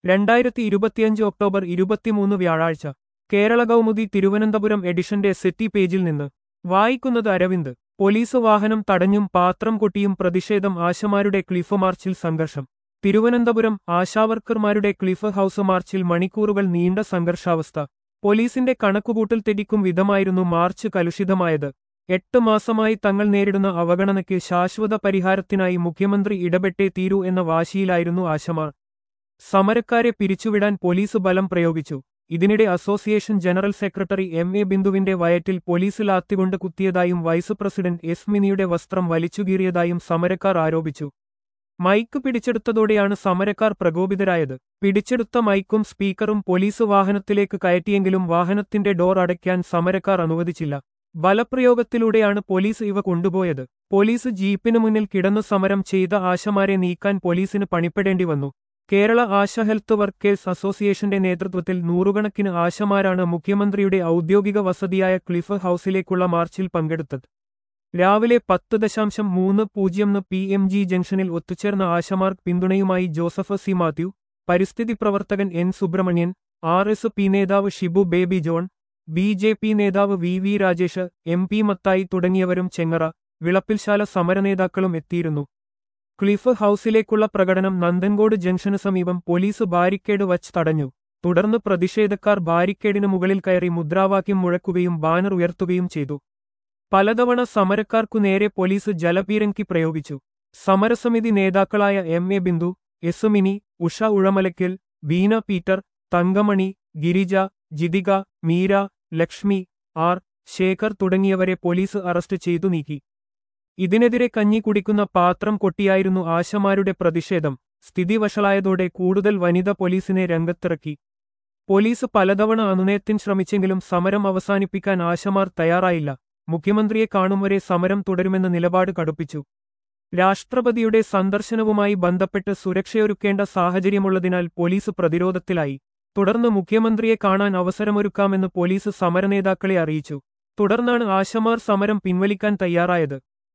രണ്ടായിരത്തി ഇരുപത്തിയഞ്ച് ഒക്ടോബർ ഇരുപത്തിമൂന്ന് വ്യാഴാഴ്ച കേരള കൗമുദി തിരുവനന്തപുരം എഡിഷന്റെ സെറ്റി പേജിൽ നിന്ന് വായിക്കുന്നത് അരവിന്ദ് പോലീസ് വാഹനം തടഞ്ഞും പാത്രം കൊട്ടിയും പ്രതിഷേധം ആശമാരുടെ ക്ലിഫ് മാർച്ചിൽ സംഘർഷം തിരുവനന്തപുരം ആശാവർക്കർമാരുടെ ക്ലിഫ് ഹൌസ് മാർച്ചിൽ മണിക്കൂറുകൾ നീണ്ട സംഘർഷാവസ്ഥ പോലീസിന്റെ കണക്കുകൂട്ടൽ തെറ്റിക്കും വിധമായിരുന്നു മാർച്ച് കലുഷിതമായത് എട്ട് മാസമായി തങ്ങൾ നേരിടുന്ന അവഗണനയ്ക്ക് ശാശ്വത പരിഹാരത്തിനായി മുഖ്യമന്ത്രി ഇടപെട്ടേ തീരൂ എന്ന വാശിയിലായിരുന്നു ആശമാർ സമരക്കാരെ പിരിച്ചുവിടാൻ പോലീസ് ബലം പ്രയോഗിച്ചു ഇതിനിടെ association general secretary M A ബിന്ദുവിന്റെ വയറ്റിൽ പോലീസ് ലാത്തികൊണ്ട് കുത്തിയതായും വൈസ് പ്രസിഡന്റ് എസ് മിനിയുടെ വസ്ത്രം വലിച്ചുകീറിയതായും സമരക്കാർ ആരോപിച്ചു മൈക്ക് പിടിച്ചെടുത്തതോടെയാണ് സമരക്കാർ പ്രകോപിതരായത് പിടിച്ചെടുത്ത മൈക്കും സ്പീക്കറും പോലീസ് വാഹനത്തിലേക്ക് കയറ്റിയെങ്കിലും വാഹനത്തിന്റെ ഡോർ അടയ്ക്കാൻ സമരക്കാർ അനുവദിച്ചില്ല ബലപ്രയോഗത്തിലൂടെയാണ് പോലീസ് ഇവ കൊണ്ടുപോയത് പോലീസ് ജീപ്പിനു മുന്നിൽ കിടന്നു സമരം ചെയ്ത ആശമാരെ നീക്കാൻ പോലീസിന് പണിപ്പെടേണ്ടി വന്നു കേരള ആശ ഹെൽത്ത് വർക്കേഴ്സ് അസോസിയേഷന്റെ നേതൃത്വത്തിൽ നൂറുകണക്കിന് ആശമാരാണ് മുഖ്യമന്ത്രിയുടെ ഔദ്യോഗിക വസതിയായ ക്ലിഫ് ഹൌസിലേക്കുള്ള മാർച്ചിൽ പങ്കെടുത്തത് രാവിലെ പത്ത് ദശാംശം മൂന്ന് പൂജ്യംന് പി എം ജി ജംഗ്ഷനിൽ ഒത്തുചേർന്ന ആശമാർ പിന്തുണയുമായി ജോസഫ് സി മാത്യു പരിസ്ഥിതി പ്രവർത്തകൻ N Subrahmanyan R S P നേതാവ് Shibu Baby John B J P നേതാവ് V V Rajesh M P Mathai തുടങ്ങിയവരും ചെങ്ങറ വിളപ്പിൽശാല സമരനേതാക്കളും എത്തിയിരുന്നു ക്ലിഫ് ഹൌസിലേക്കുള്ള പ്രകടനം നന്ദൻകോട് ജംഗ്ഷന് സമീപം പോലീസ് ബാരിക്കേഡ് വച്ച് തടഞ്ഞു തുടർന്ന് പ്രതിഷേധക്കാർ ബാരിക്കേഡിന് മുകളിൽ കയറി മുദ്രാവാക്യം മുഴക്കുകയും ബാനർ ഉയർത്തുകയും ചെയ്തു പലതവണ സമരക്കാർക്കു നേരെ പോലീസ് ജലപീരങ്കി പ്രയോഗിച്ചു സമരസമിതി നേതാക്കളായ M A Bindu S Mini Usha Uzhamalackal Beena Peter Thankamani Girija Jithika Meera Lakshmi R Sekhar തുടങ്ങിയവരെ പോലീസ് അറസ്റ്റ് ചെയ്തു നീക്കി ഇതിനെതിരെ കഞ്ഞി കുടിക്കുന്ന പാത്രം കൊട്ടിയായിരുന്നു ആശമാരുടെ പ്രതിഷേധം സ്ഥിതി വഷളായതോടെ കൂടുതൽ വനിത പോലീസിനെ രംഗത്തിറക്കി പോലീസ് പലതവണ അനുനയത്തിന് ശ്രമിച്ചെങ്കിലും സമരം അവസാനിപ്പിക്കാൻ ആശമാർ തയ്യാറായില്ല മുഖ്യമന്ത്രിയെ കാണും വരെ സമരം തുടരുമെന്ന നിലപാട് കടുപ്പിച്ചു രാഷ്ട്രപതിയുടെ സന്ദർശനവുമായി ബന്ധപ്പെട്ട് സുരക്ഷയൊരുക്കേണ്ട സാഹചര്യമുള്ളതിനാൽ പോലീസ് പ്രതിരോധത്തിലായി തുടർന്ന് മുഖ്യമന്ത്രിയെ കാണാൻ അവസരമൊരുക്കാമെന്ന് പോലീസ് സമരനേതാക്കളെ അറിയിച്ചു തുടർന്നാണ് ആശമാർ സമരം പിൻവലിക്കാൻ തയ്യാറായത്